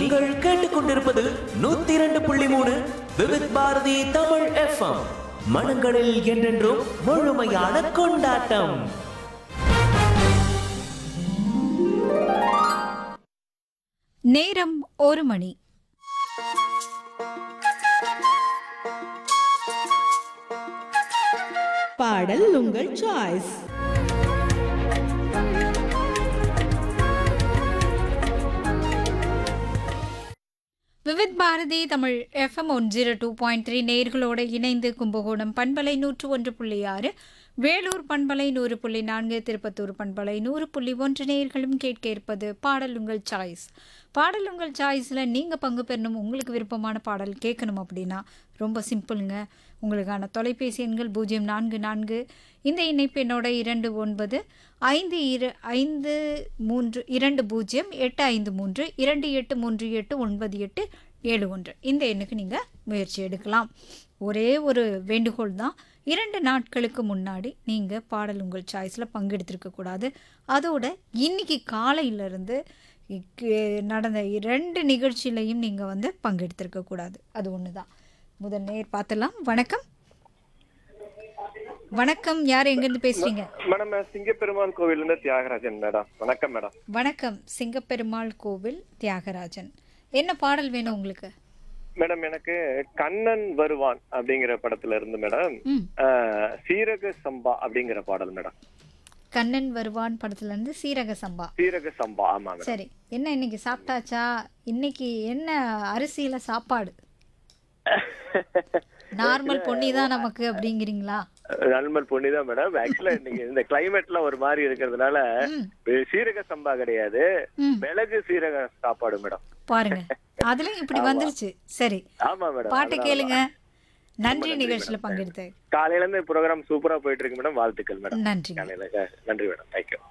நீங்கள் கேட்டுக்கொண்டிருப்பது நூத்தி இரண்டு புள்ளி மூணு விவித் பாரதி தமிழ் எஃப்எம் மனங்களில் என்றென்றும் முழுமையான கொண்டாட்டம் நேரம் ஒரு மணி பாடல் உங்கள் choice Vividh Bharati Tamil FM one zero two point three நேர்களோடு இணைந்து கும்பகோணம் பண்பலை நூற்று ஒன்று புள்ளி ஆறு வேலூர் பண்பலை நூறு புள்ளி நான்கு திருப்பத்தூர் பண்பலை நூறு புள்ளி ஒன்று நேர்களும் கேட்க இருப்பது பாடல் உங்கள் சாய்ஸ் பாடல் உங்கள் சாய்ஸில் நீங்கள் பங்கு பெறணும் உங்களுக்கு விருப்பமான பாடல் கேட்கணும் அப்படின்னா ரொம்ப சிம்பிளுங்க உங்களுக்கான தொலைபேசி எண்கள் பூஜ்ஜியம் நான்கு நான்கு இந்த இணைப்பு என்னோட இரண்டு ஒன்பது ஐந்து இரு ஐந்து மூன்று இரண்டு பூஜ்ஜியம் எட்டு ஐந்து மூன்று இரண்டு எட்டு மூன்று எட்டு ஒன்பது எட்டு ஏழு ஒன்று இந்த எண்ணுக்கு நீங்கள் முயற்சி எடுக்கலாம் ஒரே ஒரு வேண்டுகோள் தான் இரண்டு நாட்களுக்கு முன்னாடி நீங்கள் பாடல் உங்கள் சாய்ஸில் பங்கெடுத்திருக்கக்கூடாது அதோட இன்னைக்கு காலையிலேருந்து நடந்த இரண்டு நிகழ்ச்சியிலையும் நீங்கள் வந்து பங்கெடுத்திருக்கக்கூடாது அது ஒன்று தான் முதல் நேர் பார்த்துலாம் வணக்கம் வணக்கம் யார் எங்கேருந்து பேசுகிறீங்க மேடம் நான் சிங்கப்பெருமாள் கோவில்ல இருந்து தியாகராஜன் மேடம் வணக்கம் மேடம் வணக்கம் சிங்கப்பெருமாள் கோவில் தியாகராஜன் என்ன பாடல் வேணும் உங்களுக்கு மேடம் எனக்கு கண்ணன் வருவான் அப்படிங்கிற படத்துல இருந்து மேடம் ம் ஆஹ், சீரக சம்பா அப்படிங்கிற பாடல் மேடம் கண்ணன் வருவான் படத்துல இருந்து சீரக சம்பா சீரக சம்பா ஆமா மேடம் சரி என்ன இன்னைக்கு சாப்பிட்டாச்சா இன்னைக்கு என்ன அரிசியில சாப்பாடு நார்மல் பொன்னி தான் நமக்கு அப்படிங்கிறீங்களா நல்மல் பொண்ணிதான் மேடம் ஆக்சுவலா இன்னைக்கு இந்த கிளைமேட்ல ஒரு மாதிரி இருக்கிறதுனால ம். சீரக சம்பா கிடையாது ம் மிளகு சீரக சாப்பாடு மேடம் பாருங்க அதுலயும் இப்படி வந்துருச்சு சரி ஆமா மேடம் பாட்டு அதனால கேளுங்க தான். நன்றி நன்றி நிகழ்ச்சியில மேடம். பங்கெடுத்து காலையில இருந்து ப்ரோக்ராம் சூப்பரா போயிட்டு இருக்கு மேடம் வாழ்த்துக்கள் மேடம் நன்றி காலையில நன்றி மேடம் தேங்க்யூ